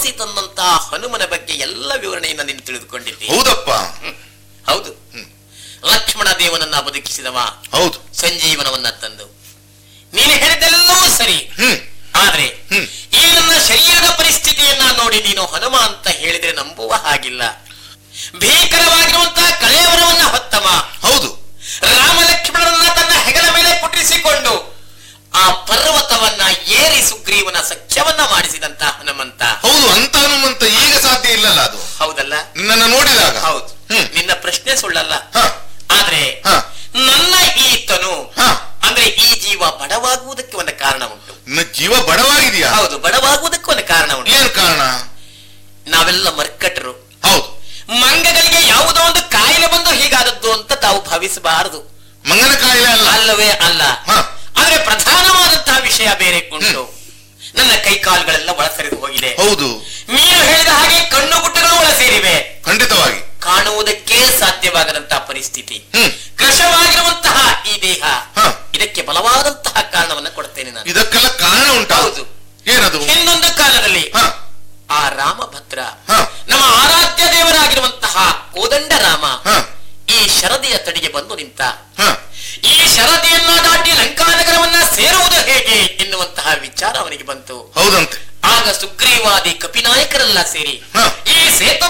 ತಪಸಿ ತಂದಂತಹ ಹನುಮನ ಬಗ್ಗೆ ಎಲ್ಲ ವಿವರಣೆಯನ್ನು ನೀನು ತಿಳಿದುಕೊಂಡಿದ್ದೆ ಹೌದಪ್ಪ ಹೌದು ಲಕ್ಷ್ಮಣ ದೇವನನ್ನ ಬದುಕಿಸಿದವ ಹೌದು ಸಂಜೀವನವನ್ನ ತಂದು ನೀನು ಹೇಳಿದ್ದೆಲ್ಲವೂ ಸರಿ ಹ್ಮ್ ಆದ್ರೆ ಹ್ಮ್. ಈ ನನ್ನ ಶರೀರದ ಪರಿಸ್ಥಿತಿಯನ್ನ ನೋಡಿ ನೀನು ಹನುಮ ಅಂತ ಹೇಳಿದ್ರೆ ನಂಬುವ ಹಾಗಿಲ್ಲ ಭೀಕರವಾಗಿರುವಂತಹ ಕಳೆಯವರವನ್ನ ಹೊತ್ತವ ಹೌದು ರಾಮ ಲಕ್ಷ್ಮಣರನ್ನ ತನ್ನ ಹೆಗಲ ಮೇಲೆ ಪುಟಿಸಿಕೊಂಡು ಆ ಪರ್ವತವನ್ನ ಏರಿ ಸುಗ್ರೀವನ ಸಖ್ಯವನ್ನ ಮಾಡಿಸಿದಂತ ಹನುಮಂತ ಹೌದು ಅಂತ ಹನುಮಂತ ಈಗ ಸಾಧ್ಯ ಇಲ್ಲಲ್ಲ ಅದು ಹೌದಲ್ಲ ನಿನ್ನನ್ನು ನೋಡಿದಾಗ ಹೌದು ಹ್ಮ್ ನಿನ್ನ ಪ್ರಶ್ನೆ ಸುಳ್ಳಲ್ಲ ಹ, ಆದ್ರೆ ಹ. ನನ್ನ ಈತನು ಹ. ಅಂದ್ರೆ ಈ ಜೀವ ಬಡವಾಗುವುದಕ್ಕೆ ಒಂದು ಕಾರಣ ಉಂಟು ನಿನ್ನ ಜೀವ ಬಡವಾಗಿದೆಯಾ ಹೌದು ಬಡವಾಗುವುದಕ್ಕೆ ಒಂದು ಕಾರಣ ಉಂಟು ಏನ್ ಕಾರಣ ನಾವೆಲ್ಲ ಮರ್ಕಟರು ಹೌದು ಮಂಗಗಳಿಗೆ ಯಾವುದೋ ಒಂದು ಕಾಯಿಲೆ ಬಂದು ಹೀಗಾದದ್ದು ಅಂತ ತಾವು ಭಾವಿಸಬಾರದು ಮಂಗನ ಕಾಯಿಲೆ ಅಲ್ಲ ಅಲ್ಲವೇ ಅಲ್ಲ ಹ. ಆದ್ರೆ ಪ್ರಧಾನವಾದಂತಹ ವಿಷಯ ಬೇರೆ ಉಂಟು ನನ್ನ ಕೈ ಕಾಲುಗಳೆಲ್ಲ ಒಳಸರಿದು ಹೋಗಿದೆ ಹೌದು ನೀನು ಹೇಳಿದ ಹಾಗೆ ಕಣ್ಣು ಗುಟ್ಟಗಳು ಒಳ ಸೇರಿವೆ ಖಂಡಿತವಾಗಿ ಕಾಣುವುದಕ್ಕೆ ಸಾಧ್ಯವಾಗದಂತಹ ಪರಿಸ್ಥಿತಿ ಹ್ಮ್ ಕೃಶವಾಗಿರುವಂತಹ ಈ ದೇಹ ಹ. ಇದಕ್ಕೆ ಬಲವಾದಂತಹ ಕಾರಣವನ್ನ ಕೊಡ್ತೇನೆ ನಾನು ಇದಕ್ಕೆಲ್ಲ ಕಾರಣ ಉಂಟಾ ಹೌದು. ಏನದು ಹಿಂದೊಂದು ಕಾಲದಲ್ಲಿ ಹ, ಆ ರಾಮಭದ್ರ ಹ. ನಮ್ಮ ಆರಾಧ್ಯ ದೇವರಾಗಿರುವಂತಹ ಕೋದಂಡ ರಾಮ ಹ, ಈ ಶರದಿಯ ತಡಿಗೆ ಬಂದು ನಿಂತ ಹ. ಈ ಶರದಿಯನ್ನ ದಾಟಿ ಲಂಕಾನಗರವನ್ನ ಸೇರುವುದು ಹೇಗೆ ಎನ್ನುವಂತಹ ವಿಚಾರ ಅವನಿಗೆ ಬಂತು ಹೌದಂತೆ ಆಗ ಸುಗ್ರೀವಾದಿ ಕಪಿನಾಯಕರೆಲ್ಲ ಸೇರಿ ಹ. ಈ ಸೇತು